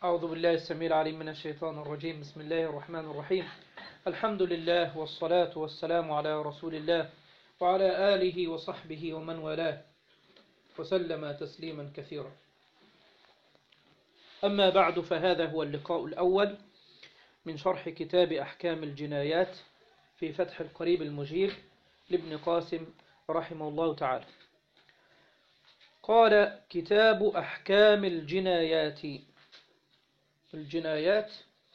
أعوذ بالله السميع العليم من الشيطان الرجيم بسم الله الرحمن الرحيم الحمد لله والصلاة والسلام على رسول الله وعلى آله وصحبه ومن والاه وسلم تسليما كثيرا أما بعد فهذا هو اللقاء الأول من شرح كتاب أحكام الجنايات في فتح القريب المجيب لابن قاسم رحمه الله تعالى قال كتاب أحكام الجنايات الجنايات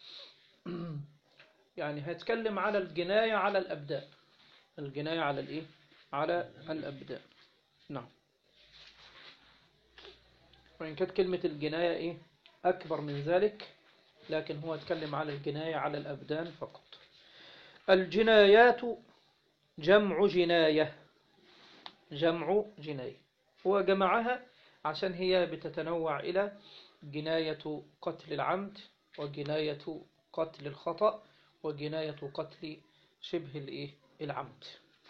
يعني هتكلم على الجناية على الأبداء الجناية على الإيه؟ على الأبداء نعم وإن كانت كلمة الجناية إيه؟ أكبر من ذلك لكن هو يتكلم على الجناية على الأبدان فقط الجنايات جمع جناية جمع جناية هو جمعها عشان هي بتتنوع إلى جناية قتل العمد وجناية قتل الخطأ وجناية قتل شبه الإيه؟ العمد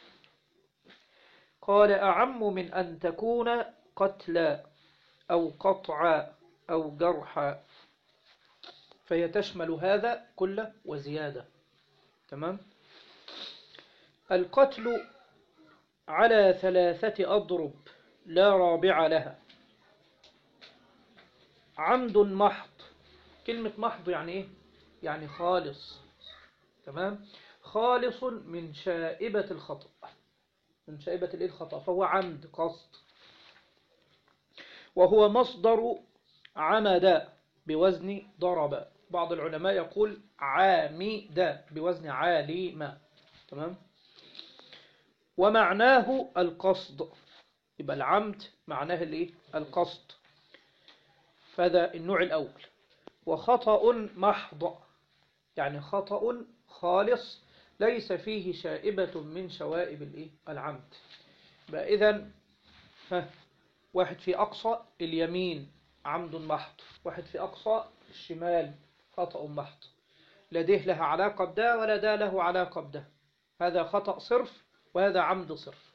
قال أعم من أن تكون قتلا أو قطعا أو جرحا فهي تشمل هذا كله وزيادة تمام القتل على ثلاثة أضرب لا رابع لها عمد محض كلمة محض يعني إيه؟ يعني خالص تمام خالص من شائبة الخطأ من شائبة الإيه الخطأ فهو عمد قصد وهو مصدر عمد بوزن ضرب بعض العلماء يقول عامد بوزن عالم تمام ومعناه القصد يبقى العمد معناه الايه القصد فهذا النوع الأول وخطأ محض يعني خطأ خالص ليس فيه شائبة من شوائب الايه العمد يبقى إذن ها واحد في أقصى اليمين عمد محض واحد في أقصى الشمال خطأ محض لا ده لها علاقة بده ولا ده له علاقة بده هذا خطأ صرف وهذا عمد صرف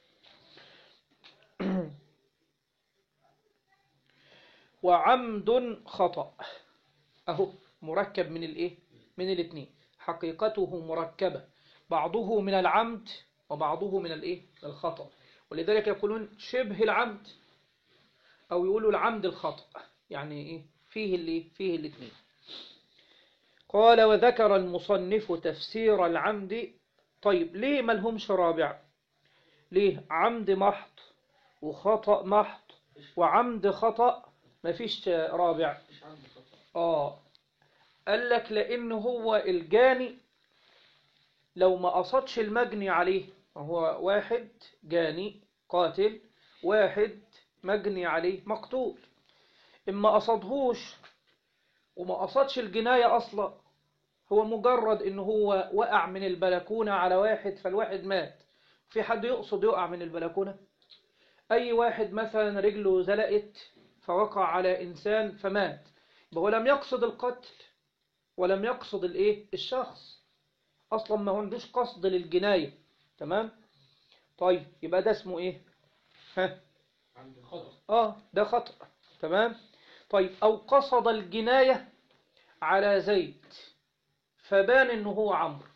وعمد خطأ أهو مركب من الإيه من الاثنين حقيقته مركبة بعضه من العمد وبعضه من الإيه الخطأ ولذلك يقولون شبه العمد أو يقولوا العمد الخطأ يعني إيه فيه اللي فيه الاثنين قال وذكر المصنف تفسير العمد طيب ليه ما لهمش رابع ليه عمد محض وخطأ محض وعمد خطأ ما فيش رابع آه قال لك لأن هو الجاني لو ما قصدش المجني عليه هو واحد جاني قاتل واحد مجني عليه مقتول إما قصدهوش وما قصدش الجناية أصلا هو مجرد إن هو وقع من البلكونة على واحد فالواحد مات في حد يقصد يقع من البلكونة أي واحد مثلا رجله زلقت فوقع على إنسان فمات هو لم يقصد القتل ولم يقصد الإيه الشخص أصلا ما عندوش قصد للجناية تمام طيب يبقى ده اسمه إيه ها آه ده خطأ تمام طيب أو قصد الجناية على زيد فبان إنه هو عمرو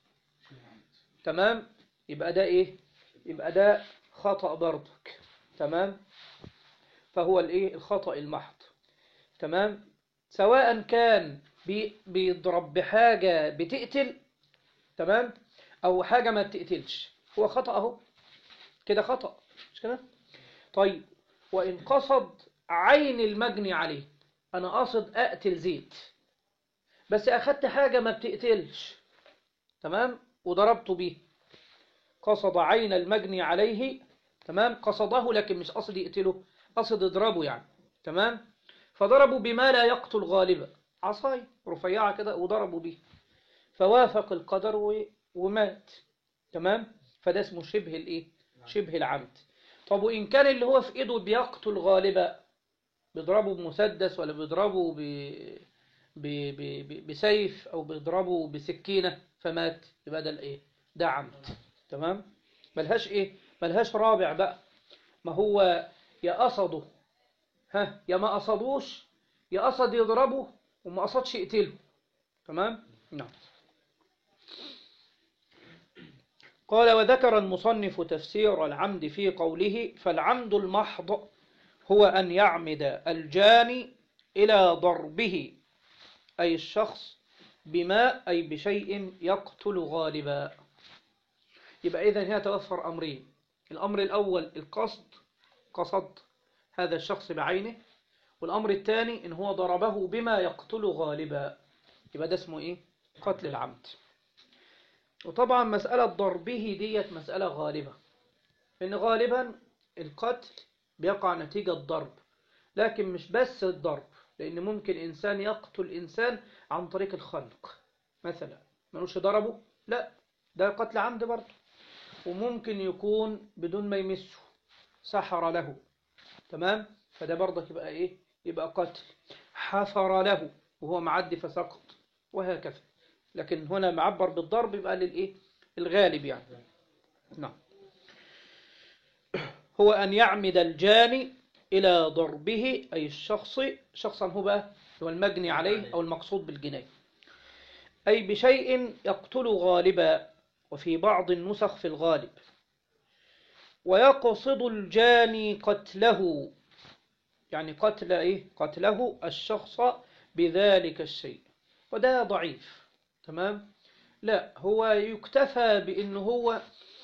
تمام يبقى ده إيه يبقى ده خطأ برضك تمام فهو الإيه الخطأ المحض تمام سواء كان بي بيضرب بحاجة بتقتل تمام أو حاجة ما بتقتلش هو خطأ أهو كده خطأ مش كده طيب وإن قصد عين المجني عليه أنا قصد أقتل زيد بس أخدت حاجة ما بتقتلش تمام وضربته بيه قصد عين المجني عليه تمام قصده لكن مش قصد يقتله قصد يضربه يعني تمام فضربوا بما لا يقتل غالبا عصاي رفيعة كده وضربوا به فوافق القدر و... ومات تمام فده اسمه شبه الايه شبه العمد طب وإن كان اللي هو في إيده بيقتل غالبا بيضربه بمسدس ولا بيضربه ب... ب... ب... ب... بسيف أو بيضربه بسكينة فمات يبقى ده الإيه ده عمد تمام ملهاش إيه ملهاش رابع بقى ما هو يا قصده ها يا ما قصدوش يا قصد يضربه وما قصدش يقتله تمام نعم قال وذكر المصنف تفسير العمد في قوله فالعمد المحض هو أن يعمد الجاني إلى ضربه أي الشخص بما أي بشيء يقتل غالبا يبقى إذن هنا توفر أمرين الأمر الأول القصد قصد هذا الشخص بعينه والأمر الثاني إن هو ضربه بما يقتل غالبا يبقى ده اسمه إيه قتل العمد وطبعا مسألة ضربه ديت مسألة غالبة إن غالبا القتل بيقع نتيجة ضرب لكن مش بس الضرب لأن ممكن إنسان يقتل إنسان عن طريق الخنق مثلا ملوش ضربه لا ده قتل عمد برضه وممكن يكون بدون ما يمسه سحر له تمام فده برضك يبقى إيه يبقى قتل حفر له وهو معدي فسقط وهكذا لكن هنا معبر بالضرب يبقى للإيه الغالب يعني نعم هو أن يعمد الجاني إلى ضربه أي الشخص شخصا هو بقى هو المجني عليه أو المقصود بالجناية أي بشيء يقتل غالبا وفي بعض النسخ في الغالب ويقصد الجاني قتله يعني قتل إيه؟ قتله الشخص بذلك الشيء وده ضعيف تمام لا هو يكتفى بأن هو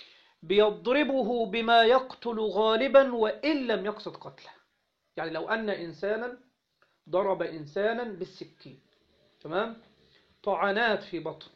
بيضربه بما يقتل غالبا وإن لم يقصد قتله يعني لو أن إنسانا ضرب إنسانا بالسكين تمام طعنات في بطن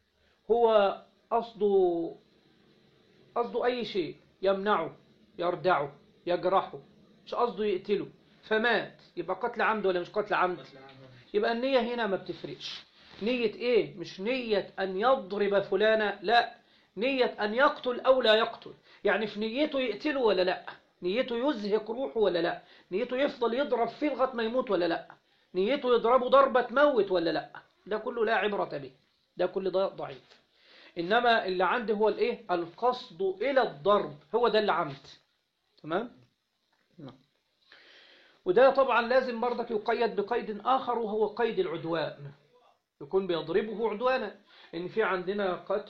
هو قصده قصده أي شيء يمنعه يردعه يجرحه مش قصده يقتله فمات يبقى قتل عمد ولا مش قتل عمد يبقى النية هنا ما بتفرقش نية ايه مش نية ان يضرب فلانا لا نية ان يقتل او لا يقتل يعني في نيته يقتله ولا لا نيته يزهق روحه ولا لا نيته يفضل يضرب فيه لغايه ما يموت ولا لا نيته يضربه ضربة تموت ولا لا ده كله لا عبرة به ده كل ده ضعيف إنما اللي عندي هو الإيه القصد إلى الضرب هو ده اللي عمد تمام نعم وده طبعا لازم برضك يقيد بقيد آخر وهو قيد العدوان يكون بيضربه عدوانا إن في عندنا قتل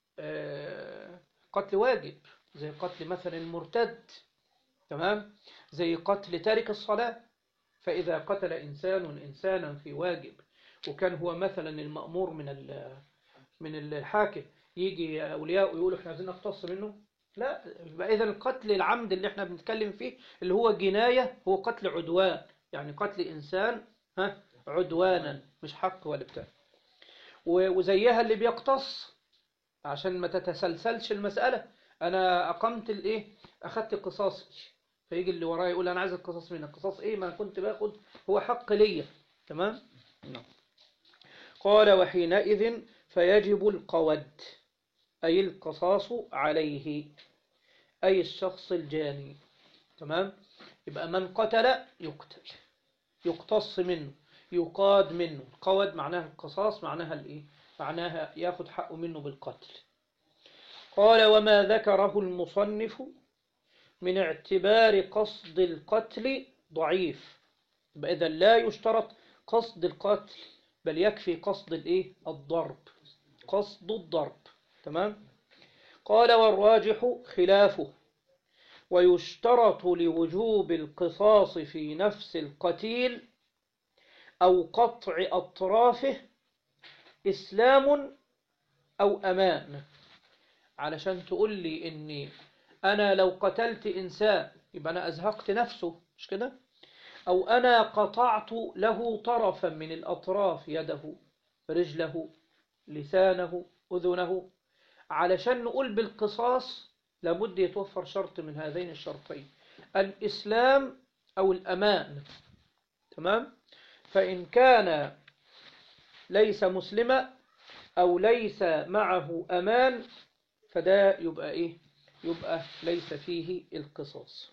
آه قتل واجب زي قتل مثلا المرتد تمام زي قتل تارك الصلاة فإذا قتل إنسان إنسانا في واجب وكان هو مثلا المأمور من من الحاكم يجي أولياء ويقولوا احنا عايزين نقتص منه لا يبقى إذا القتل العمد اللي احنا بنتكلم فيه اللي هو جناية هو قتل عدوان يعني قتل إنسان ها عدوانا مش حق ولا بتاع وزيها اللي بيقتص عشان ما تتسلسلش المسألة أنا أقمت الإيه أخدت قصاصي فيجي اللي ورايا يقول أنا عايز القصاص منك قصاص إيه ما كنت باخد هو حق ليا تمام نعم قال وحينئذ فيجب القود أي القصاص عليه أي الشخص الجاني تمام يبقى من قتل يقتل يقتص منه يقاد منه قود معناها القصاص معناها الايه معناها ياخد حقه منه بالقتل قال وما ذكره المصنف من اعتبار قصد القتل ضعيف يبقى إذا لا يشترط قصد القتل بل يكفي قصد الايه الضرب قصد الضرب تمام قال والراجح خلافه ويشترط لوجوب القصاص في نفس القتيل أو قطع أطرافه إسلام أو أمان علشان تقول لي إني أنا لو قتلت إنسان يبقى أنا أزهقت نفسه مش كده أو أنا قطعت له طرفا من الأطراف يده رجله لسانه أذنه علشان نقول بالقصاص لابد يتوفر شرط من هذين الشرطين الإسلام أو الأمان تمام فإن كان ليس مسلما أو ليس معه أمان فده يبقى إيه يبقى ليس فيه القصاص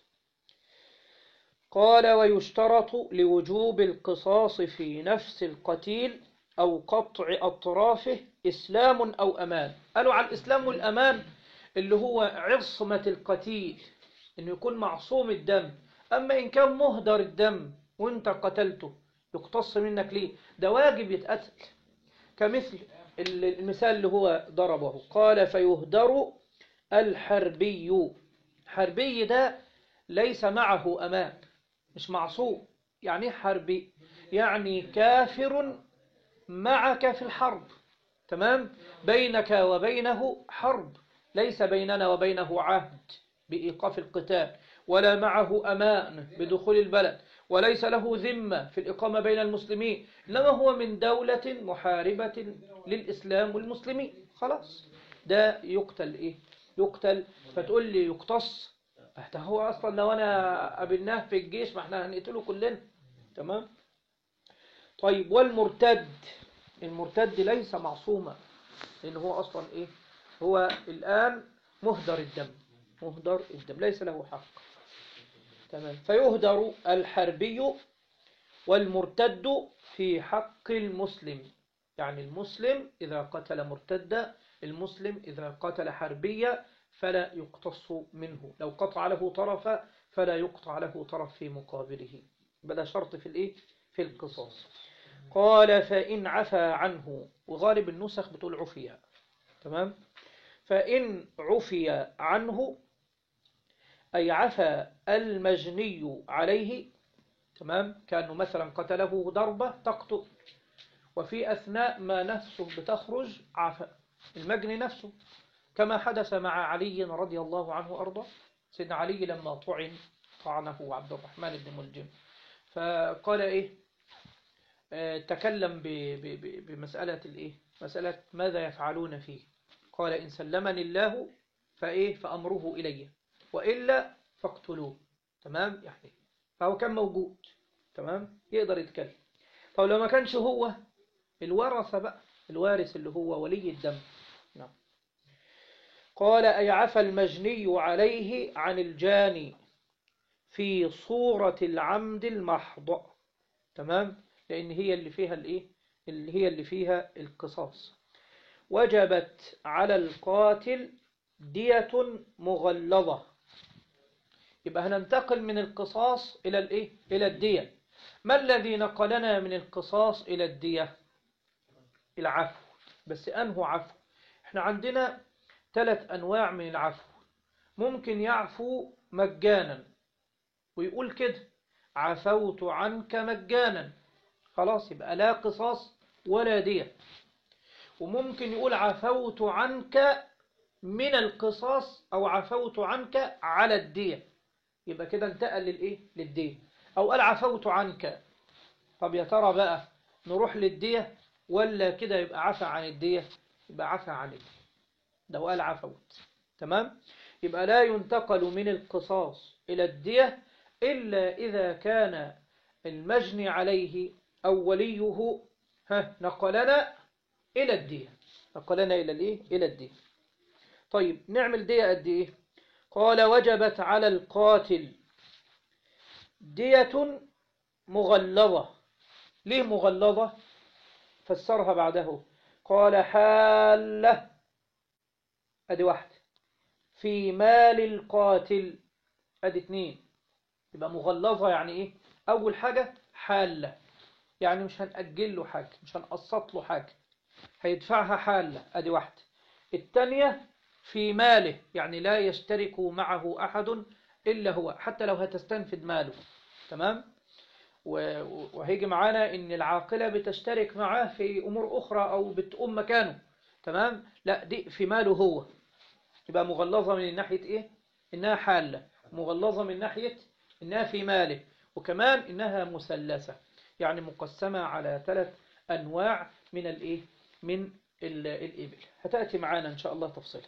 قال ويشترط لوجوب القصاص في نفس القتيل أو قطع أطرافه إسلام أو أمان قالوا على الإسلام والأمان اللي هو عصمة القتيل إنه يكون معصوم الدم أما إن كان مهدر الدم وانت قتلته يقتص منك ليه ده واجب يتقتل كمثل ال- المثال اللي هو ضربه قال فيهدر الحربي حربي ده ليس معه أمان مش معصوم يعني إيه حربي يعني كافر معك في الحرب تمام بينك وبينه حرب ليس بيننا وبينه عهد بإيقاف القتال ولا معه أمان بدخول البلد وليس له ذمة في الإقامة بين المسلمين إنما هو من دولة محاربة للإسلام والمسلمين خلاص ده يقتل إيه يقتل فتقول لي يقتص ده هو أصلا لو أنا قابلناه في الجيش ما احنا هنقتله كلنا تمام طيب والمرتد المرتد ليس معصوما لأن هو أصلا إيه هو الآن مهدر الدم مهدر الدم ليس له حق تمام فيهدر الحربي والمرتد في حق المسلم يعني المسلم إذا قتل مرتدا المسلم إذا قتل حربيا فلا يقتص منه لو قطع له طرفا فلا يقطع له طرف في مقابله بدا شرط في الإيه في القصاص قال فإن عفى عنه وغالب النسخ بتقول عفيا تمام فإن عفي عنه أي عفى المجني عليه تمام كأنه مثلا قتله ضربة تقتل وفي أثناء ما نفسه بتخرج عفى المجني نفسه كما حدث مع علي رضي الله عنه أرضه سيدنا علي لما طعن طعنه عبد الرحمن بن ملجم فقال إيه آه، تكلم ب- ب- ب- بمسألة الإيه مسألة ماذا يفعلون فيه قال إن سلمني الله فإيه فأمره إلي وإلا فاقتلوه تمام يعني فهو كان موجود تمام يقدر يتكلم طب لو ما كانش هو الورثة بقى الوارث اللي هو ولي الدم نعم قال أي عفى المجني عليه عن الجاني في صورة العمد المحض تمام لأن هي اللي فيها الإيه اللي هي اللي فيها القصاص وجبت على القاتل دية مغلظة يبقى هننتقل من القصاص إلى الإيه إلى الدية ما الذي نقلنا من القصاص إلى الدية العفو بس أنه عفو احنا عندنا ثلاث أنواع من العفو ممكن يعفو مجانا ويقول كده عفوت عنك مجانا خلاص يبقى لا قصاص ولا دية وممكن يقول عفوت عنك من القصاص أو عفوت عنك على الدية يبقى كده انتقل للإيه للدية أو قال عفوت عنك طب يا ترى بقى نروح للدية ولا كده يبقى عفى عن الدية يبقى عفى عن الدية ده قال عفوت تمام يبقى لا ينتقل من القصاص إلى الدية إلا إذا كان المجني عليه أو وليه ها نقلنا إلى الدية نقلنا إلى الإيه إلى الدية طيب نعمل دية قد إيه قال وجبت على القاتل دية مغلظة ليه مغلظة فسرها بعده قال حالة أدي واحدة في مال القاتل أدي اتنين يبقى مغلظة يعني إيه أول حاجة حالة يعني مش هنأجل له حاجة مش هنقسط له حاجة هيدفعها حالة أدي واحدة التانية في ماله يعني لا يشترك معه أحد إلا هو حتى لو هتستنفد ماله تمام و- وهيجي معانا إن العاقلة بتشترك معاه في أمور أخرى أو بتقوم مكانه تمام لا دي في ماله هو تبقى مغلظة من ناحية إيه إنها حالة مغلظة من ناحية إنها في ماله وكمان إنها مثلثة يعني مقسمة على ثلاث أنواع من الإيه من ال- الإبل هتأتي معانا إن شاء الله تفصيلا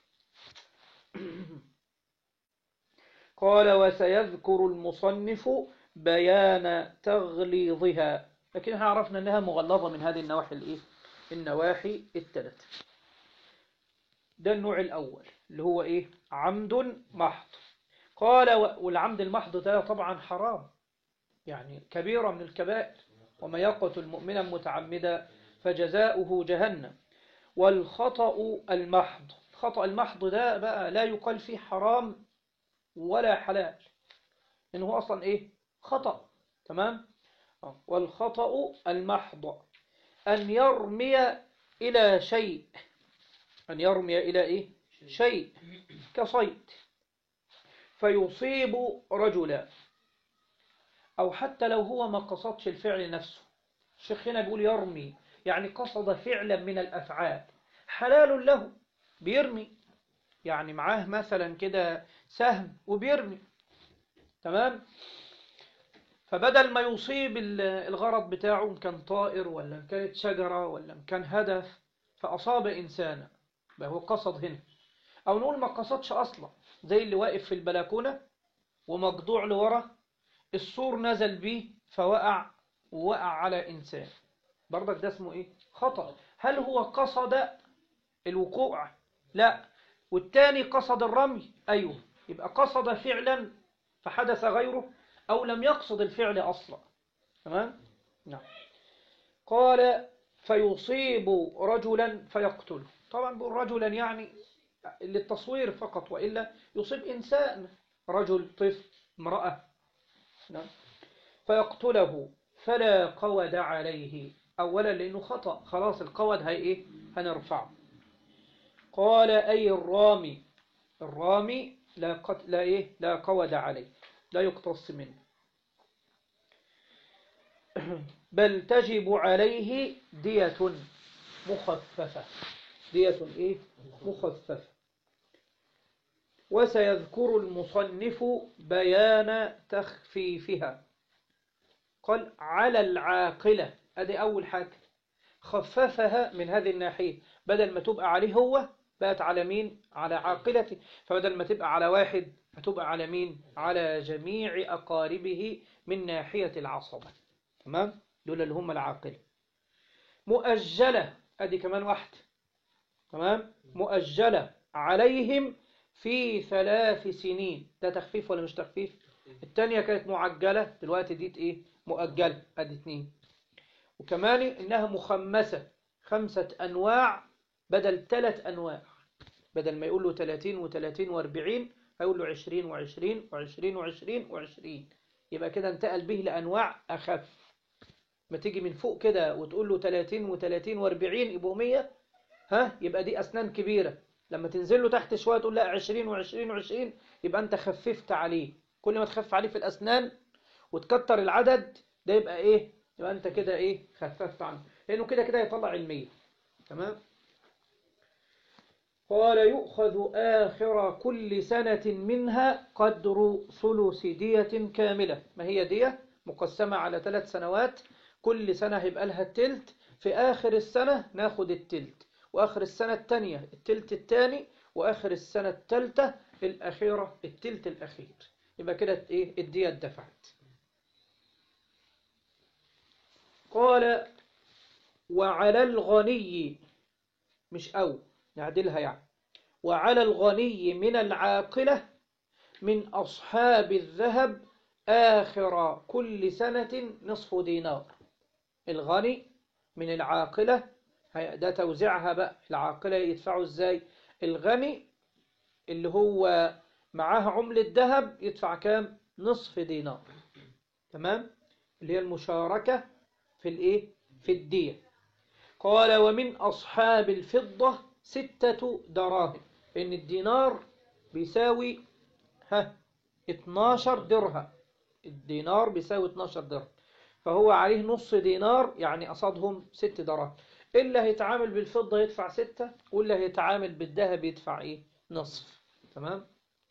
قال وسيذكر المصنف بيان تغليظها لكن احنا عرفنا أنها مغلظة من هذه النواحي الإيه النواحي الثلاث ده النوع الأول اللي هو إيه عمد محض قال و- والعمد المحض ده طبعا حرام يعني كبيرة من الكبائر وما يقتل مؤمنا متعمدا فجزاؤه جهنم والخطأ المحض الخطأ المحض ده بقى لا يقال فيه حرام ولا حلال إنه هو أصلا إيه خطأ تمام آه. والخطأ المحض أن يرمي إلى شيء أن يرمي إلى إيه شيء كصيد فيصيب رجلا أو حتى لو هو ما قصدش الفعل نفسه الشيخ هنا بيقول يرمي يعني قصد فعلا من الأفعال حلال له بيرمي يعني معاه مثلا كده سهم وبيرمي تمام فبدل ما يصيب ال- الغرض بتاعه إن كان طائر ولا إن كانت شجرة ولا إن كان هدف فأصاب إنسانا بقى هو قصد هنا أو نقول ما قصدش أصلا زي اللي واقف في البلكونة ومقطوع لورا السور نزل بيه فوقع ووقع على إنسان برضك ده اسمه إيه خطأ هل هو قصد الوقوع لا والتاني قصد الرمي أيوه يبقى قصد فعلا فحدث غيره أو لم يقصد الفعل أصلا تمام نعم قال فيصيب رجلا فيقتله طبعا بقول رجلا يعني للتصوير فقط وإلا يصيب إنسان رجل طفل امرأة نعم فيقتله فلا قود عليه أولا لأنه خطأ خلاص القود هي إيه هنرفعه قال أي الرامي الرامي لا, قت... لا, إيه؟ لا قود عليه لا يقتص منه بل تجب عليه دية مخففة دية إيه؟ مخففة وسيذكر المصنف بيان تخفيفها قال على العاقلة أدي أول حاجة خففها من هذه الناحية بدل ما تبقى عليه هو بقت على مين على عاقلته فبدل ما تبقى على واحد هتبقى على مين على جميع أقاربه من ناحية العصبة تمام دول اللي هم العاقلة مؤجلة أدي كمان واحدة تمام مؤجلة عليهم في ثلاث سنين ده تخفيف ولا مش تخفيف التانية كانت معجلة دلوقتي ديت ايه مؤجلة ادي اتنين وكمان انها مخمسة خمسة انواع بدل ثلاث انواع بدل ما يقول له 30 و30 و40 هيقول له 20 و20 و20 و20 و20 يبقى كده انتقل به لانواع اخف ما تيجي من فوق كده وتقول له 30 و30 و40 يبقوا 100 ها يبقى دي اسنان كبيرة لما تنزل له تحت شوية تقول لا 20 و20 و20 يبقى انت خففت عليه كل ما تخفف عليه في الاسنان وتكتر العدد ده يبقى ايه يبقى انت كده ايه خففت عنه لانه كده كده يطلع علمية تمام قال يؤخذ آخر كل سنة منها قدر ثلث دية كاملة ما هي دية مقسمة على ثلاث سنوات كل سنة هيبقى لها التلت في آخر السنة ناخد التلت وآخر السنة التانية التلت التاني وآخر السنة التالتة الأخيرة التلت الأخير يبقى كده إيه الدية اتدفعت قال وعلى الغني مش أو نعدلها يعني وعلى الغني من العاقلة من أصحاب الذهب آخر كل سنة نصف دينار الغني من العاقلة ده توزيعها بقى العاقلة يدفعوا ازاي الغني اللي هو معاه عملة ذهب يدفع كام نصف دينار تمام اللي هي المشاركة في الايه في الدية قال ومن أصحاب الفضة ستة دراهم إن الدينار بيساوي ها 12 درهم الدينار بيساوي 12 درهم فهو عليه نص دينار يعني قصادهم ست دراهم اللي هيتعامل بالفضة يدفع ستة واللي هيتعامل بالذهب يدفع ايه نصف تمام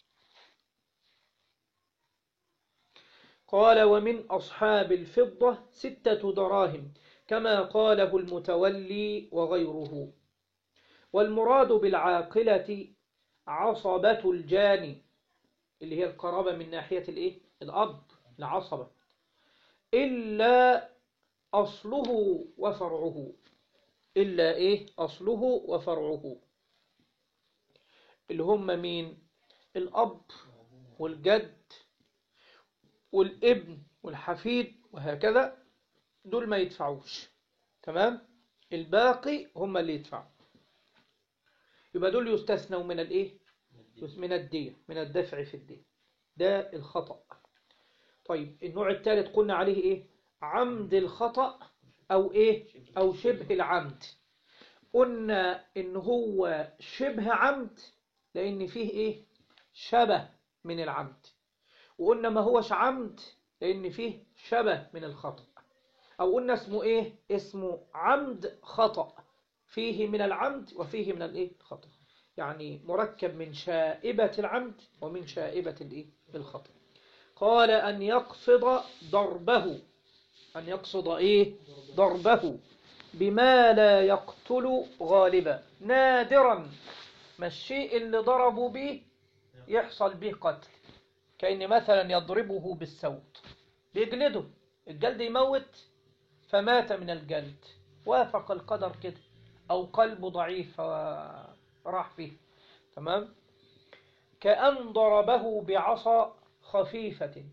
قال ومن أصحاب الفضة ستة دراهم كما قاله المتولي وغيره والمراد بالعاقلة عصبة الجاني اللي هي القرابة من ناحية الايه الأب العصبة إلا أصله وفرعه إلا إيه أصله وفرعه اللي هم مين الأب والجد والابن والحفيد وهكذا دول ما يدفعوش تمام الباقي هم اللي يدفعوا يبقى دول يستثنوا من الايه من الدية من الدفع في الدية ده الخطأ طيب النوع الثالث قلنا عليه ايه عمد الخطأ أو إيه أو شبه العمد قلنا إن هو شبه عمد لأن فيه إيه شبه من العمد وقلنا ما هوش عمد لأن فيه شبه من الخطأ أو قلنا اسمه إيه اسمه عمد خطأ فيه من العمد وفيه من الإيه الخطأ يعني مركب من شائبة العمد ومن شائبة الإيه الخطأ قال أن يقصد ضربه أن يقصد إيه ضربه بما لا يقتل غالبا نادرا ما الشيء اللي ضربوا به يحصل به قتل كأن مثلا يضربه بالسوط بيجلده الجلد يموت فمات من الجلد وافق القدر كده أو قلبه ضعيف راح فيه تمام كأن ضربه بعصا خفيفة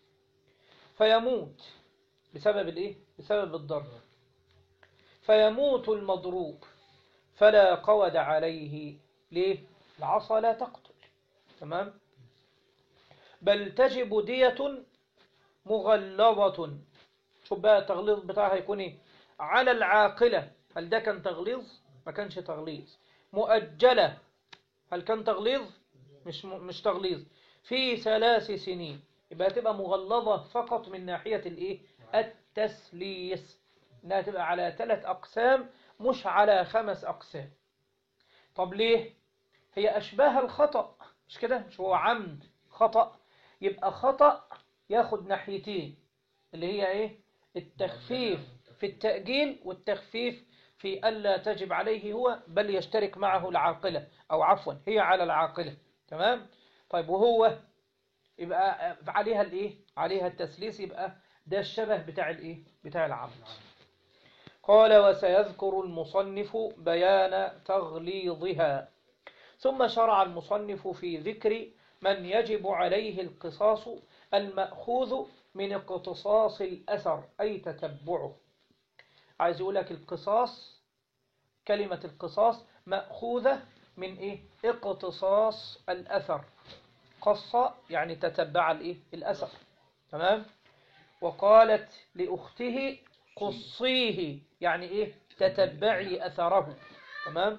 فيموت بسبب الايه بسبب الضرب فيموت المضروب فلا قود عليه ليه العصا لا تقتل تمام بل تجب دية مغلظة شوف بقى التغليظ بتاعها يكون ايه على العاقلة هل ده كان تغليظ ما كانش تغليظ مؤجلة هل كان تغليظ مش مش تغليظ في ثلاث سنين يبقى تبقى مغلظة فقط من ناحية الايه التسليس انها تبقى على ثلاث اقسام مش على خمس اقسام طب ليه هي اشباه الخطأ مش كده مش هو عمد خطأ يبقى خطأ ياخد ناحيتين اللي هي ايه التخفيف في التأجيل والتخفيف في ألا تجب عليه هو بل يشترك معه العاقلة أو عفوا هي على العاقلة تمام طيب وهو يبقى عليها الايه عليها التسليس يبقى ده الشبه بتاع الايه بتاع العمد قال وسيذكر المصنف بيان تغليظها ثم شرع المصنف في ذكر من يجب عليه القصاص المأخوذ من اقتصاص الأثر أي تتبعه عايز يقول لك القصاص كلمة القصاص مأخوذة من إيه اقتصاص الأثر قص يعني تتبع الإيه الأثر تمام وقالت لأخته قصيه يعني إيه تتبعي أثره تمام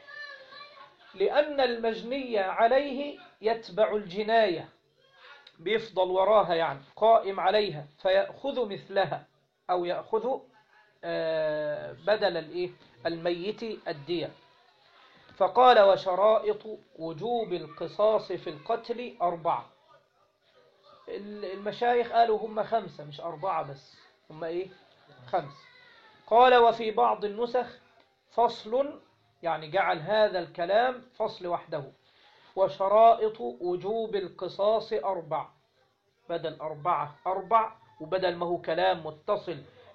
لأن المجني عليه يتبع الجناية بيفضل وراها يعني قائم عليها فيأخذ مثلها أو يأخذ بدل الإيه الميت الدية فقال وشرائط وجوب القصاص في القتل أربعة المشايخ قالوا هم خمسة مش أربعة بس هم إيه خمسة قال وفي بعض النسخ فصل يعني جعل هذا الكلام فصل وحده وشرائط وجوب القصاص أربع بدل أربعة أربع وبدل ما هو كلام متصل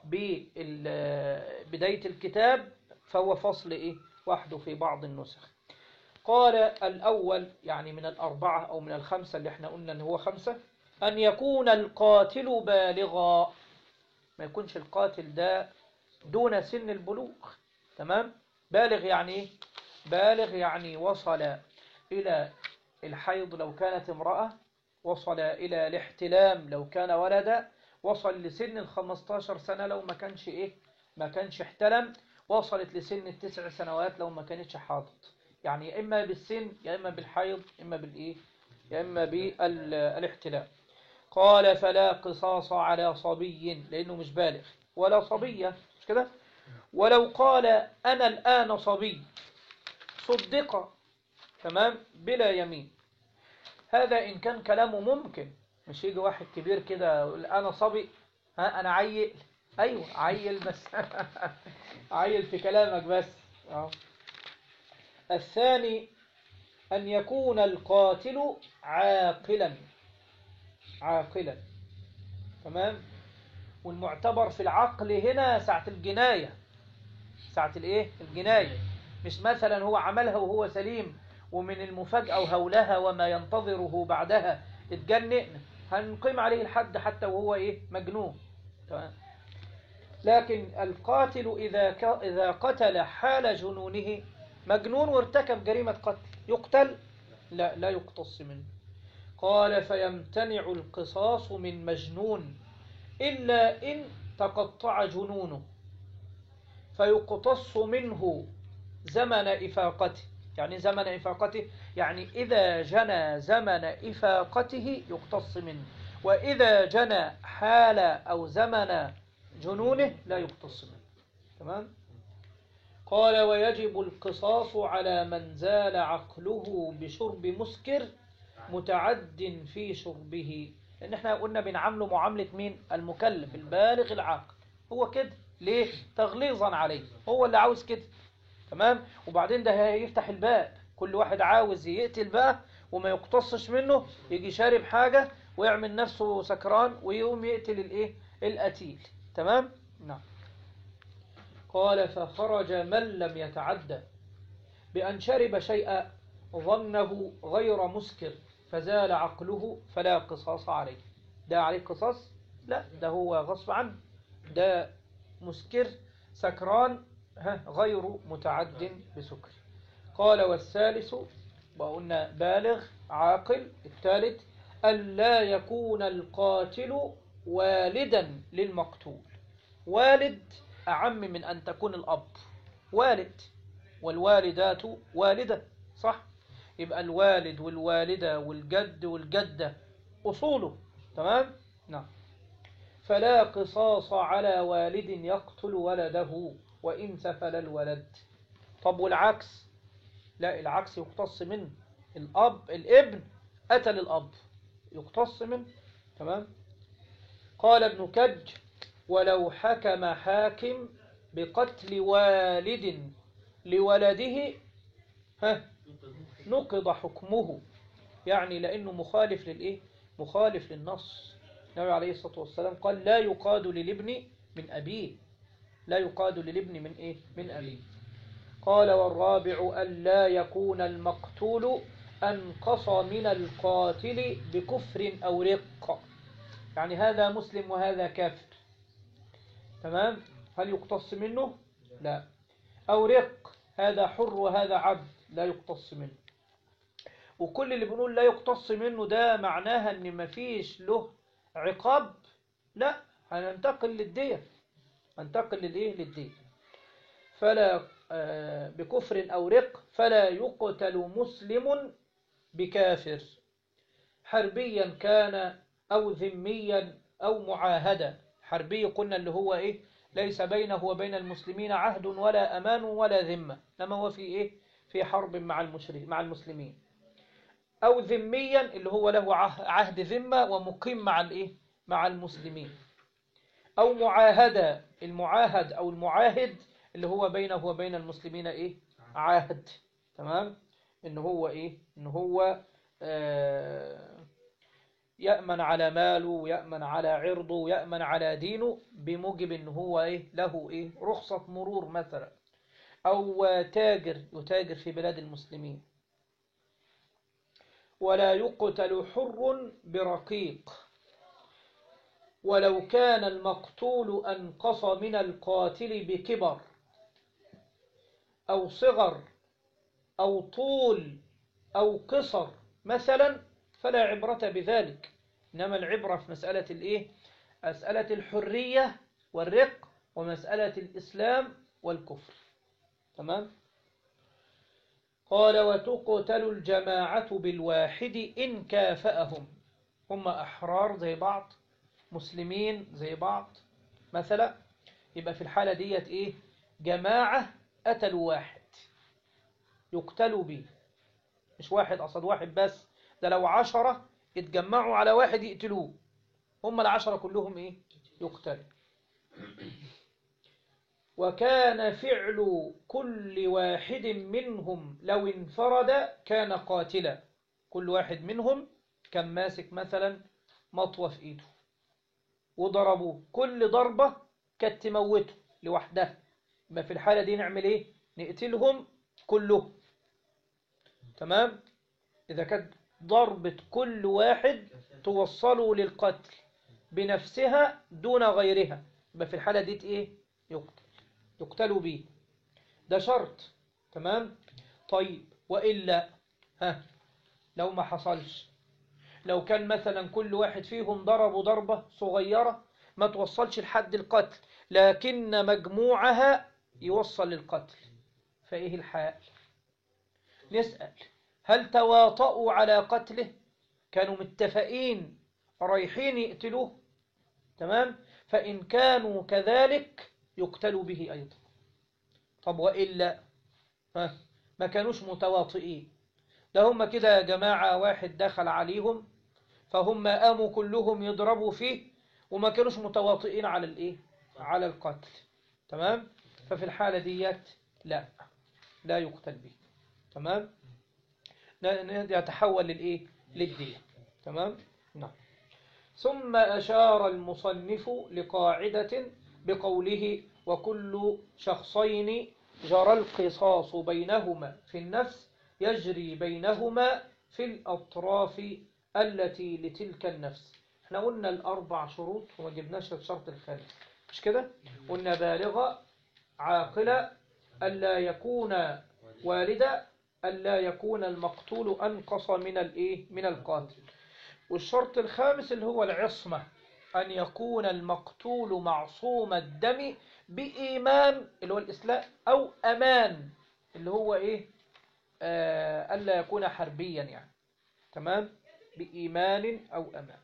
ببداية الكتاب فهو فصل إيه وحده في بعض النسخ قال الأول يعني من الأربعة أو من الخمسة اللي احنا قلنا أن هو خمسة أن يكون القاتل بالغا ما يكونش القاتل ده دون سن البلوغ تمام بالغ يعني ايه بالغ يعني وصل إلى الحيض لو كانت امرأة وصل إلى الاحتلام لو كان ولدا وصل لسن الخمستاشر سنة لو ما كانش إيه ما كانش احتلم وصلت لسن التسع سنوات لو ما كانتش حاضت يعني يا إما بالسن يا إما بالحيض إما بالإيه يا إما بالاحتلام قال فلا قصاص على صبي لأنه مش بالغ ولا صبية مش كده ولو قال أنا الآن صبي صدق تمام بلا يمين هذا إن كان كلامه ممكن مش يجي واحد كبير كده يقول أنا صبي ها أنا عيل أيوة عيل بس عيل في كلامك بس أه. الثاني أن يكون القاتل عاقلا عاقلا تمام والمعتبر في العقل هنا ساعة الجناية ساعة الايه الجناية مش مثلا هو عملها وهو سليم ومن المفاجأة وهولها وما ينتظره بعدها اتجنن هنقيم عليه الحد حتى وهو ايه مجنون تمام لكن القاتل إذا ك... إذا قتل حال جنونه مجنون وارتكب جريمة قتل يقتل لا لا يقتص منه قال فيمتنع القصاص من مجنون إلا إن تقطع جنونه فيقتص منه زمن إفاقته يعني زمن إفاقته يعني إذا جنى زمن إفاقته يقتص منه وإذا جنى حال أو زمن جنونه لا يقتص منه تمام قال ويجب القصاص على من زال عقله بشرب مسكر متعد في شربه لأن احنا قلنا بنعامله معاملة مين المكلف البالغ العاقل هو كده ليه تغليظا عليه هو اللي عاوز كده تمام وبعدين ده هيفتح الباب كل واحد عاوز يقتل بقى وما يقتصش منه يجي شارب حاجة ويعمل نفسه سكران ويقوم يقتل الايه القتيل تمام نعم قال فخرج من لم يتعدى بأن شرب شيئا ظنه غير مسكر فزال عقله فلا قصاص عليه ده عليه قصاص لا ده هو غصب عنه ده مسكر سكران ها غير متعد بسكر قال والثالث وقلنا بالغ عاقل الثالث ألا يكون القاتل والدا للمقتول والد أعم من أن تكون الأب والد والوالدات والدة صح يبقى الوالد والوالدة والجد والجدة أصوله تمام نعم فلا قصاص على والد يقتل ولده وإن سفل الولد طب والعكس لا العكس يقتص منه الأب الابن قتل الأب يقتص منه تمام قال ابن كج ولو حكم حاكم بقتل والد لولده ها نقض حكمه يعني لأنه مخالف للإيه مخالف للنص النبي عليه الصلاة والسلام قال لا يقاد للابن من أبيه لا يقاد للابن من إيه من أبيه قال والرابع ألا يكون المقتول أنقص من القاتل بكفر أو رق يعني هذا مسلم وهذا كافر تمام هل يقتص منه لا أو رق هذا حر وهذا عبد لا يقتص منه وكل اللي بنقول لا يقتص منه ده معناها ان مفيش له عقاب لا هننتقل للدية هننتقل للايه للدية فلا آه بكفر او رق فلا يقتل مسلم بكافر حربيا كان او ذميا او معاهدا حربي قلنا اللي هو ايه ليس بينه وبين المسلمين عهد ولا امان ولا ذمة لما هو في ايه في حرب مع المشرك مع المسلمين أو ذميا اللي هو له عهد ذمة ومقيم مع الإيه؟ مع المسلمين أو معاهدة المعاهد أو المعاهد اللي هو بينه وبين المسلمين إيه؟ عهد تمام إن هو إيه؟ إن هو آه يأمن على ماله ويأمن على عرضه ويأمن على دينه بموجب إن هو إيه؟ له إيه؟ رخصة مرور مثلا أو تاجر يتاجر في بلاد المسلمين ولا يقتل حر برقيق ولو كان المقتول أنقص من القاتل بكبر أو صغر أو طول أو قصر مثلا فلا عبرة بذلك إنما العبرة في مسألة الإيه؟ مسألة الحرية والرق ومسألة الإسلام والكفر تمام؟ قال وتقتل الجماعة بالواحد إن كافأهم هم أحرار زي بعض مسلمين زي بعض مثلا يبقى في الحالة ديت إيه جماعة قتلوا واحد يقتلوا به مش واحد قصد واحد بس ده لو عشرة يتجمعوا على واحد يقتلوه هم العشرة كلهم إيه يقتلوا وكان فعل كل واحد منهم لو انفرد كان قاتلا كل واحد منهم كان ماسك مثلا مطوة في ايده وضربوه كل ضربة كانت تموته لوحدها يبقى في الحالة دي نعمل ايه نقتلهم كلهم تمام إذا كانت ضربة كل واحد توصله للقتل بنفسها دون غيرها يبقى في الحالة دي ايه يقتل يقتلوا به ده شرط تمام طيب وإلا ها لو ما حصلش لو كان مثلا كل واحد فيهم ضربوا ضربة صغيرة ما توصلش لحد القتل لكن مجموعها يوصل للقتل فإيه الحال نسأل هل تواطؤوا على قتله كانوا متفقين رايحين يقتلوه تمام فإن كانوا كذلك يقتلوا به أيضا طب وإلا ها ما كانوش متواطئين ده هم كده يا جماعة واحد دخل عليهم فهم قاموا كلهم يضربوا فيه وما كانوش متواطئين على الايه على القتل تمام ففي الحالة ديت لا لا يقتل به تمام يتحول للايه للدية تمام نعم ثم أشار المصنف لقاعدة بقوله وكل شخصين جرى القصاص بينهما في النفس يجري بينهما في الأطراف التي لتلك النفس احنا قلنا الأربع شروط وما جبناش الشرط الخامس مش كده قلنا بالغة عاقلة ألا يكون والدة ألا يكون المقتول أنقص من الإيه من القاتل والشرط الخامس اللي هو العصمة أن يكون المقتول معصوم الدم بإيمان اللي هو الإسلام أو أمان اللي هو إيه آه ألا يكون حربيا يعني تمام بإيمان أو أمان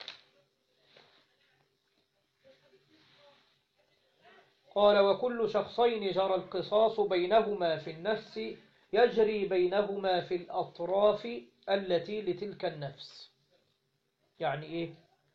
قال وكل شخصين جرى القصاص بينهما في النفس يجري بينهما في الأطراف التي لتلك النفس يعني إيه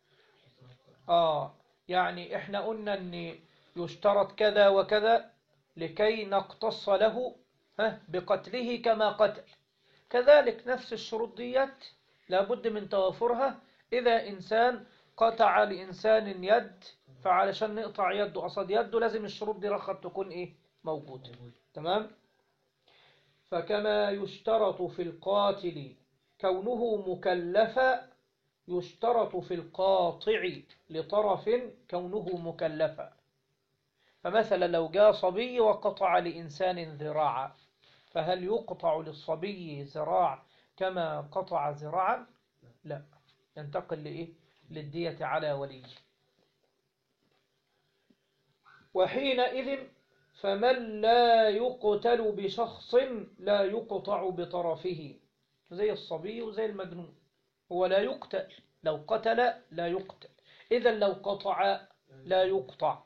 آه يعني إحنا قلنا أن يشترط كذا وكذا لكي نقتص له ها بقتله كما قتل كذلك نفس الشروط ديت لابد من توافرها إذا إنسان قطع لإنسان يد فعلشان نقطع يده قصد يده لازم الشروط دي رخط تكون إيه موجودة تمام فكما يشترط في القاتل كونه مكلفا يشترط في القاطع لطرف كونه مكلفا فمثلا لو جاء صبي وقطع لإنسان ذراعا فهل يقطع للصبي ذراع كما قطع ذراعا لا ينتقل لإيه للدية على ولي وحينئذ فمن لا يقتل بشخص لا يقطع بطرفه زي الصبي وزي المجنون هو لا يقتل لو قتل لا يقتل إذا لو قطع لا يقطع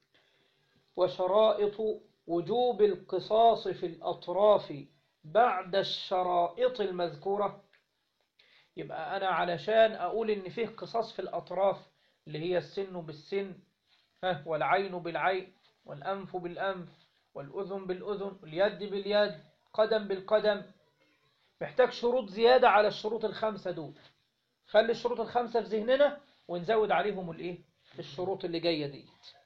وشرائط وجوب القصاص في الأطراف بعد الشرائط المذكورة يبقى أنا علشان أقول إن فيه قصاص في الأطراف اللي هي السن بالسن ها والعين بالعين والأنف بالأنف والأذن بالأذن واليد باليد قدم بالقدم محتاج شروط زيادة على الشروط الخمسة دول خلي الشروط الخمسة في ذهننا ونزود عليهم الايه الشروط اللي جاية دي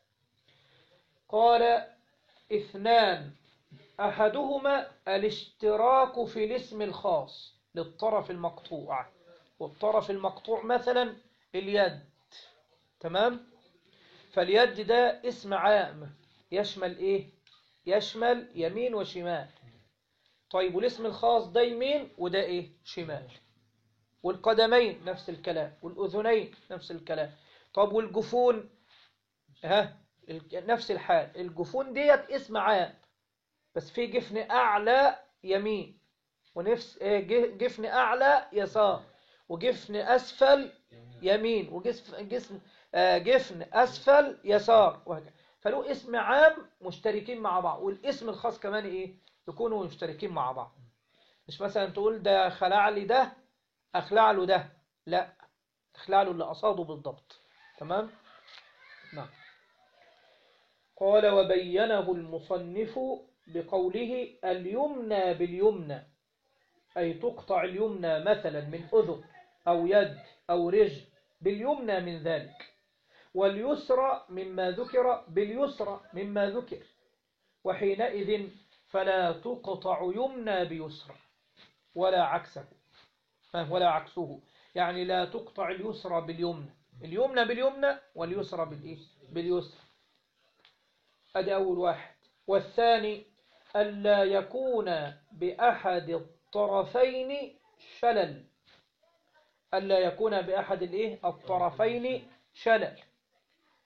قال اثنان أحدهما الاشتراك في الاسم الخاص للطرف المقطوع والطرف المقطوع مثلا اليد تمام فاليد ده اسم عام يشمل ايه يشمل يمين وشمال طيب والاسم الخاص ده يمين وده ايه شمال والقدمين نفس الكلام والأذنين نفس الكلام طب والجفون ها نفس الحال الجفون ديت اسم عام بس في جفن أعلى يمين ونفس جفن أعلى يسار وجفن أسفل يمين وجفن جسم جفن أسفل يسار وهكذا فله اسم عام مشتركين مع بعض والاسم الخاص كمان إيه يكونوا مشتركين مع بعض مش مثلا تقول ده خلع لي ده أخلع له ده لا تخلع له اللي أصاده بالضبط تمام نعم قال وبينه المصنف بقوله اليمنى باليمنى أي تقطع اليمنى مثلا من أذن أو يد أو رجل باليمنى من ذلك واليسرى مما ذكر باليسرى مما ذكر وحينئذ فلا تقطع يمنى بيسرى ولا عكسه ولا عكسه يعني لا تقطع اليسرى باليمنى اليمنى باليمنى واليسرى بالإيه؟ باليسرى أدي أول واحد والثاني ألا يكون بأحد الطرفين شلل ألا يكون بأحد الإيه؟ الطرفين شلل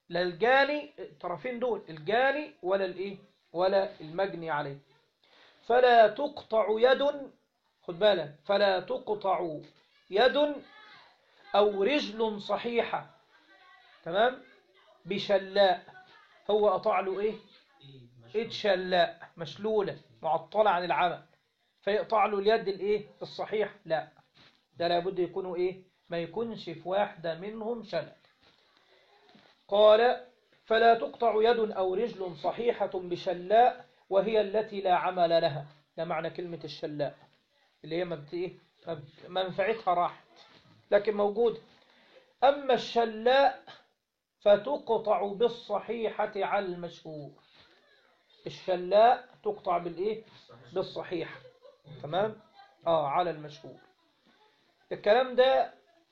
لا الجاني الطرفين دول الجاني ولا الايه ولا المجني عليه فلا تقطع يد خد بالك فلا تقطع يد أو رجل صحيحة تمام بشلاء هو قطع له ايه ايد شلاء مشلولة معطلة عن العمل فيقطع له اليد الايه الصحيح لا ده لابد يكونوا ايه ما يكونش في واحدة منهم شلل قال فلا تقطع يد أو رجل صحيحة بشلاء وهي التي لا عمل لها ده معنى كلمة الشلاء اللي هي ما بت- إيه؟ ما بت- منفعتها راحت لكن موجود أما الشلاء فتقطع بالصحيحة على المشهور الشلاء تقطع بالإيه بالصحيحة تمام آه على المشهور الكلام ده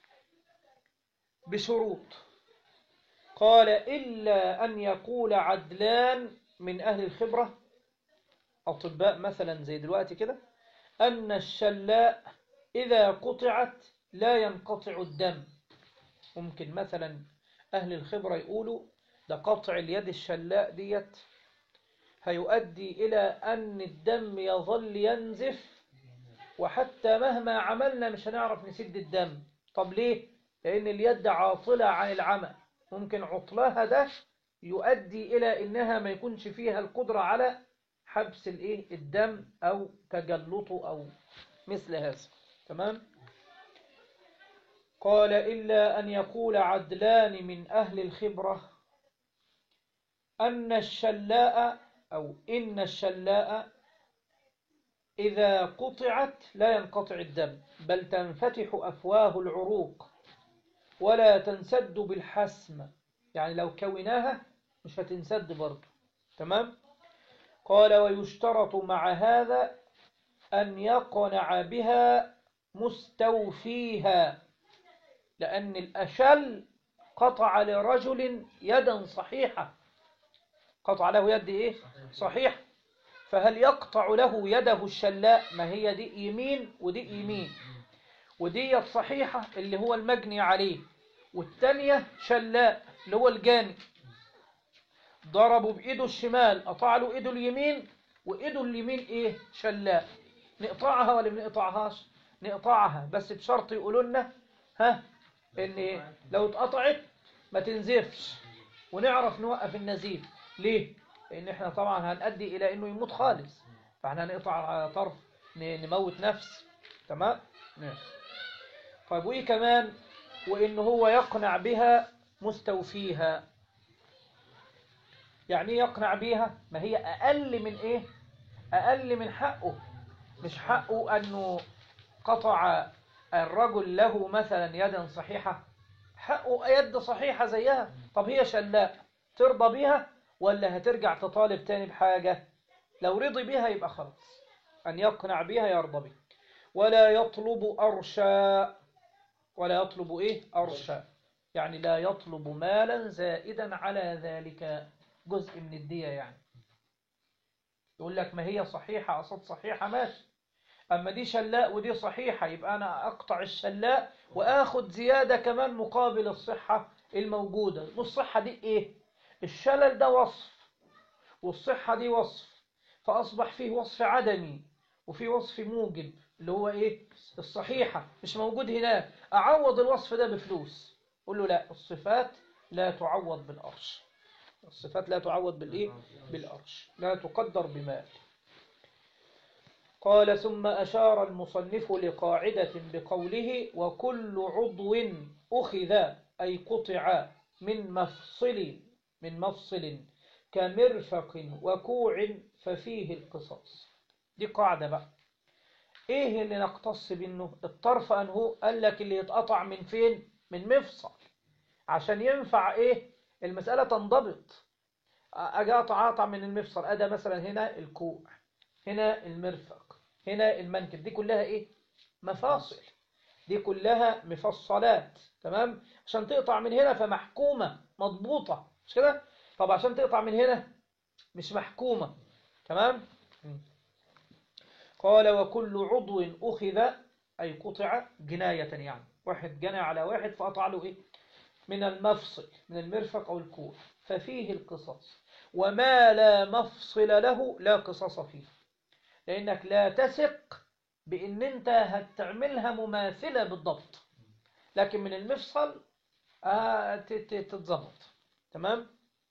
بشروط قال إلا أن يقول عدلان من أهل الخبرة أطباء مثلا زي دلوقتي كده أن الشلاء إذا قطعت لا ينقطع الدم ممكن مثلا أهل الخبرة يقولوا ده قطع اليد الشلاء ديت هيؤدي إلى أن الدم يظل ينزف وحتى مهما عملنا مش هنعرف نسد الدم طب ليه؟ لأن اليد عاطلة عن العمل ممكن عطلها ده يؤدي إلى إنها ما يكونش فيها القدرة على حبس الإيه الدم أو تجلطه أو مثل هذا تمام قال إلا أن يقول عدلان من أهل الخبرة أن الشلاء أو إن الشلاء إذا قطعت لا ينقطع الدم بل تنفتح أفواه العروق ولا تنسد بالحسم يعني لو كوناها مش هتنسد برضه تمام قال ويشترط مع هذا أن يقنع بها مستوفيها لأن الأشل قطع لرجل يدا صحيحة قطع له يد إيه صحيح فهل يقطع له يده الشلاء ما هي دي يمين ودي يمين ودي صحيحة اللي هو المجني عليه والتانية شلاء اللي هو الجاني ضربوا بإيده الشمال قطع له إيده اليمين وإيده اليمين إيه شلاء نقطعها ولا ما نقطعهاش نقطعها بس بشرط يقولوا لنا ها إن لو اتقطعت ما تنزفش ونعرف نوقف النزيف ليه؟ لأن إحنا طبعا هنؤدي إلى إنه يموت خالص فإحنا هنقطع طرف ن- نموت نفس تمام؟ ماشي طيب وإيه كمان؟ وإن هو يقنع بها مستوفيها يعني إيه يقنع بيها ما هي أقل من إيه أقل من حقه مش حقه أنه قطع الرجل له مثلا يدا صحيحة حقه يد صحيحة زيها طب هي شلاء ترضى بيها ولا هترجع تطالب تاني بحاجة لو رضي بيها يبقى خلاص أن يقنع بيها يرضى بها ولا يطلب أرشا ولا يطلب إيه أرشا يعني لا يطلب مالا زائدا على ذلك جزء من الدية يعني يقول لك ما هي صحيحة أصد صحيحة ماشي أما دي شلاء ودي صحيحة يبقى أنا أقطع الشلاء وآخد زيادة كمان مقابل الصحة الموجودة والصحة دي إيه الشلل ده وصف والصحة دي وصف فأصبح فيه وصف عدمي وفي وصف موجب اللي هو إيه الصحيحة مش موجود هناك أعوض الوصف ده بفلوس قول له لا الصفات لا تعوض بالأرش الصفات لا تعوض بالإيه بالأرش لا تقدر بمال قال ثم أشار المصنف لقاعدة بقوله وكل عضو أخذ أي قطع من مفصل من مفصل كمرفق وكوع ففيه القصاص دي قاعدة بقى ايه اللي نقتص منه الطرف انه قال لك اللي يتقطع من فين من مفصل عشان ينفع ايه المسألة تنضبط اجي اقطع اقطع من المفصل ادى مثلا هنا الكوع هنا المرفق هنا المنكب دي كلها ايه مفاصل دي كلها مفصلات تمام عشان تقطع من هنا فمحكومة مضبوطة مش كده طب عشان تقطع من هنا مش محكومة تمام قال وكل عضو أخذ أي قطع جناية يعني واحد جنى على واحد فقطع له إيه من المفصل من المرفق أو الكوع ففيه القصاص وما لا مفصل له لا قصاص فيه لأنك لا تثق بأن أنت هتعملها مماثلة بالضبط لكن من المفصل آه تتظبط تمام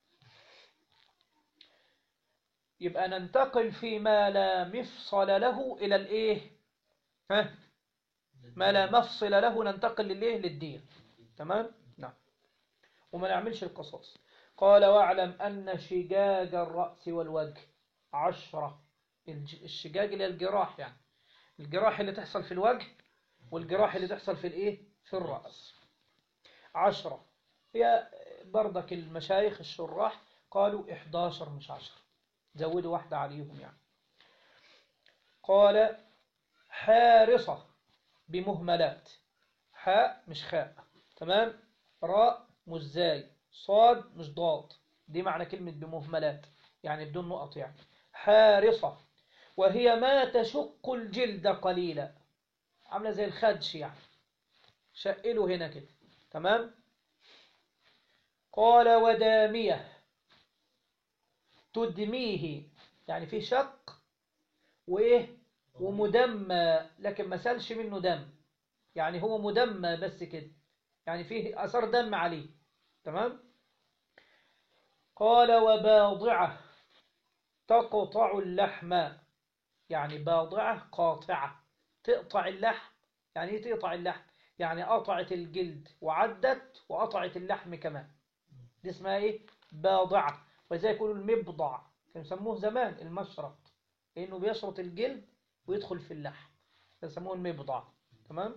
يبقى ننتقل فيما لا مفصل له إلى الإيه ها ما لا مفصل له ننتقل للإيه للدية تمام نعم وما نعملش القصاص قال واعلم أن شجاج الرأس والوجه عشرة الشجاج اللي الجراح يعني الجراح اللي تحصل في الوجه والجراح اللي تحصل في الإيه في الرأس عشرة هي برضك المشايخ الشراح قالوا 11 مش 10 زودوا واحدة عليهم يعني قال حارصة بمهملات حاء مش خاء تمام راء مش زاي صاد مش ضاد دي معنى كلمة بمهملات يعني بدون نقط يعني حارصة وهي ما تشق الجلد قليلا عاملة زي الخدش يعني شقله هنا كده تمام قال ودامية تدميه يعني في شق وايه ومدمى لكن ما سالش منه دم يعني هو مدمى بس كده يعني فيه اثر دم عليه تمام قال وباضعة تقطع اللحم يعني باضعة قاطعة تقطع اللحم يعني ايه تقطع اللحم يعني قطعت الجلد وعدت وقطعت اللحم كمان دي اسمها ايه باضعة وزي يقولوا المبضع كانوا يسموه زمان المشرط لانه بيشرط الجلد ويدخل في اللحم يسموه المبضع تمام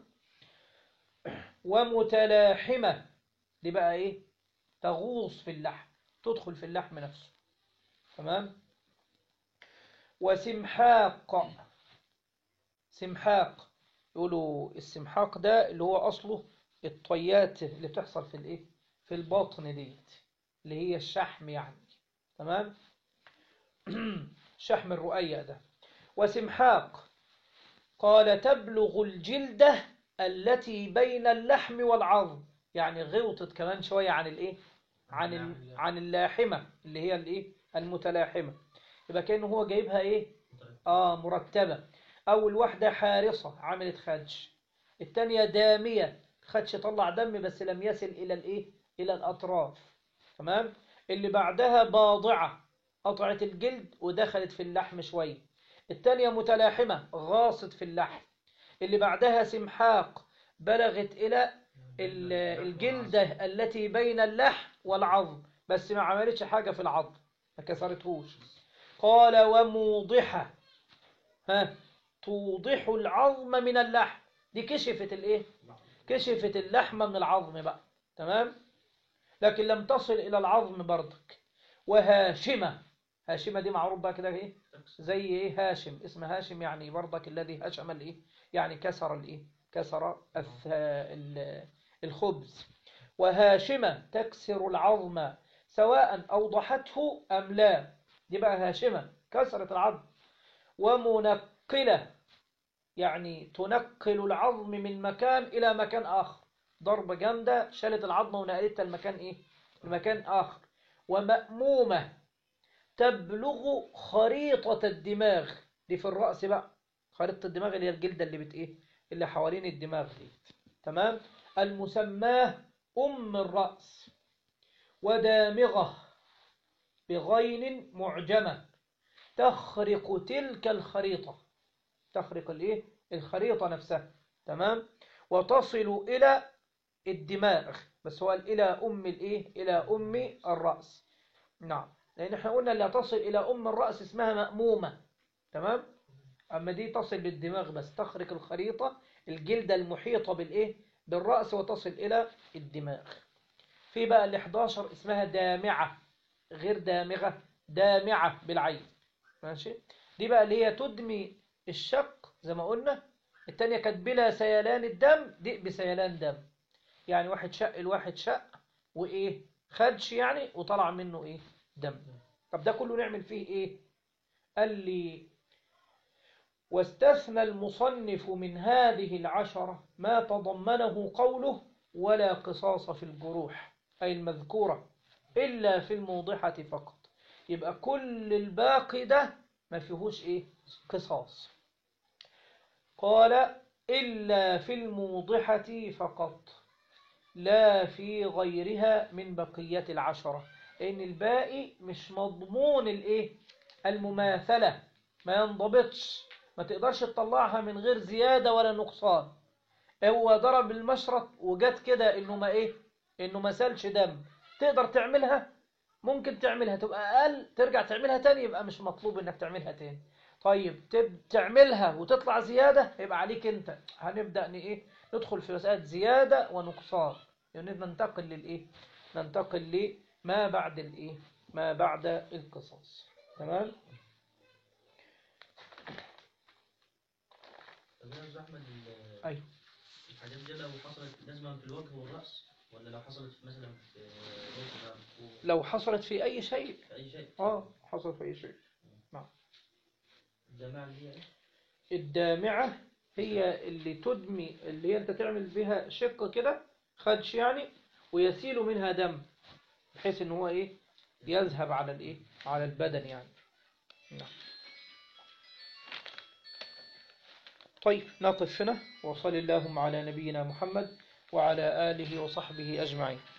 ومتلاحمة دي بقى ايه تغوص في اللحم تدخل في اللحم نفسه تمام وسمحاق سمحاق يقولوا السمحاق ده اللي هو أصله الطيات اللي بتحصل في الايه في البطن ديت اللي هي الشحم يعني تمام شحم الرؤية ده وسمحاق قال تبلغ الجلدة التي بين اللحم والعظم يعني غوطت كمان شوية عن الايه عن ال... عن اللاحمة اللي هي الايه المتلاحمة يبقى كأنه هو جايبها ايه اه مرتبة اول واحدة حارصة عملت خدش الثانية دامية خدش طلع دم بس لم يصل الى الايه الى الاطراف تمام اللي بعدها باضعة قطعت الجلد ودخلت في اللحم شوية الثانية متلاحمة غاصت في اللحم اللي بعدها سمحاق بلغت إلى الجلدة التي بين اللحم والعظم بس ما عملتش حاجة في العظم ما كسرتهوش قال وموضحة ها توضح العظم من اللحم دي كشفت الايه كشفت اللحمة من العظم بقى تمام لكن لم تصل إلى العظم برضك وهاشمة هاشمة دي معروف بقى كده ايه زي ايه هاشم اسم هاشم يعني برضك الذي هشم الايه يعني كسر الايه كسر الخبز وهاشمة تكسر العظم سواء أوضحته أم لا دي بقى هاشمة كسرت العظم ومنقلة يعني تنقل العظم من مكان إلى مكان آخر ضربة جامدة شالت العظمة ونقلتها المكان إيه المكان آخر ومأمومة تبلغ خريطة الدماغ دي في الرأس بقى خريطة الدماغ اللي هي الجلدة اللي بت إيه اللي حوالين الدماغ دي تمام المسماه أم الرأس ودامغة بغين معجمة تخرق تلك الخريطة تخرق الايه الخريطة نفسها تمام وتصل إلى الدماغ بس هو إلى أم الايه إلى أم الرأس نعم لأن احنا قلنا اللي تصل إلى أم الرأس اسمها مأمومة تمام أما دي تصل للدماغ بس تخرق الخريطة الجلدة المحيطة بالإيه بالرأس وتصل إلى الدماغ في بقى ال 11 اسمها دامعة غير دامغة دامعة بالعين ماشي دي بقى اللي هي تدمي الشق زي ما قلنا التانية كانت بلا سيلان الدم دي بسيلان دم يعني واحد شق الواحد شق وإيه خدش يعني وطلع منه إيه دم طب ده كله نعمل فيه إيه قال لي واستثنى المصنف من هذه العشرة ما تضمنه قوله ولا قصاص في الجروح أي المذكورة إلا في الموضحة فقط يبقى كل الباقي ده ما فيهوش إيه قصاص قال إلا في الموضحة فقط لا في غيرها من بقية العشرة لأن الباقي مش مضمون الإيه المماثلة ما ينضبطش ما تقدرش تطلعها من غير زيادة ولا نقصان هو ضرب المشرط وجت كده إنه ما إيه إنه ما سالش دم تقدر تعملها ممكن تعملها تبقى أقل ترجع تعملها تاني يبقى مش مطلوب إنك تعملها تاني طيب تب تعملها وتطلع زيادة يبقى عليك أنت هنبدأ ن- إيه ندخل في مسألة زيادة ونقصان يعني ننتقل للإيه ننتقل لما بعد الإيه ما بعد القصاص تمام طب يا أستاذ أحمد ال- أيوه الحاجات دي لو حصلت لازم في الوجه والرأس ولا لو حصلت مثلا في رأس لو حصلت في أي شيء في أي شيء آه حصل في أي شيء الجماعة دي يعني الدامعة هي اللي تدمي اللي هي أنت تعمل بها شق كده خدش يعني ويسيل منها دم بحيث إن هو إيه يذهب على الإيه على البدن يعني نعم طيب نقف هنا وصل اللهم على نبينا محمد وعلى آله وصحبه أجمعين